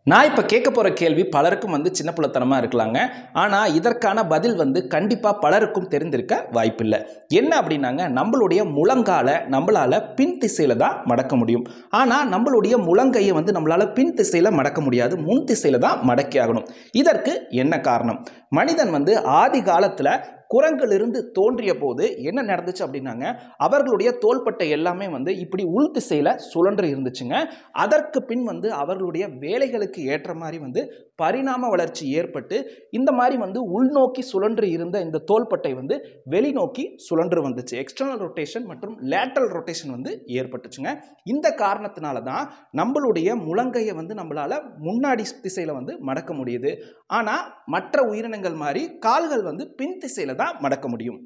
நான் இப்போ கேட்க போகிற கேள்வி பலருக்கும் வந்து சின்ன பிள்ளைத்தனமாக இருக்கலாங்க ஆனால் இதற்கான பதில் வந்து கண்டிப்பாக பலருக்கும் தெரிந்திருக்க வாய்ப்பில்லை என்ன அப்படின்னாங்க நம்மளுடைய முழங்கால நம்மளால் பின் திசையில் தான் மடக்க முடியும் ஆனால் நம்மளுடைய முழங்கையை வந்து நம்மளால் பின் திசையில் மடக்க முடியாது முன் திசையில் தான் மடக்கி ஆகணும் இதற்கு என்ன காரணம் மனிதன் வந்து ஆதி காலத்தில் குரங்கிலிருந்து தோன்றிய போது என்ன நடந்துச்சு அப்படின்னாங்க அவர்களுடைய தோள்பட்டை எல்லாமே வந்து இப்படி உள் திசையில் சுழன்று இருந்துச்சுங்க அதற்கு பின் வந்து அவர்களுடைய வேலைகளுக்கு ஏற்ற மாதிரி வந்து பரிணாம வளர்ச்சி ஏற்பட்டு இந்த மாதிரி வந்து உள்நோக்கி சுழன்று இருந்த இந்த தோள்பட்டை வந்து வெளிநோக்கி சுழன்று வந்துச்சு எக்ஸ்டர்னல் ரொட்டேஷன் மற்றும் லேட்டரல் ரொட்டேஷன் வந்து ஏற்பட்டுச்சுங்க இந்த காரணத்தினால தான் நம்மளுடைய முழங்கையை வந்து நம்மளால் முன்னாடி திசையில் வந்து மடக்க முடியுது ஆனால் மற்ற உயிரினங்கள் மாதிரி கால்கள் வந்து பின் திசையில் தான் மடக்க முடியும்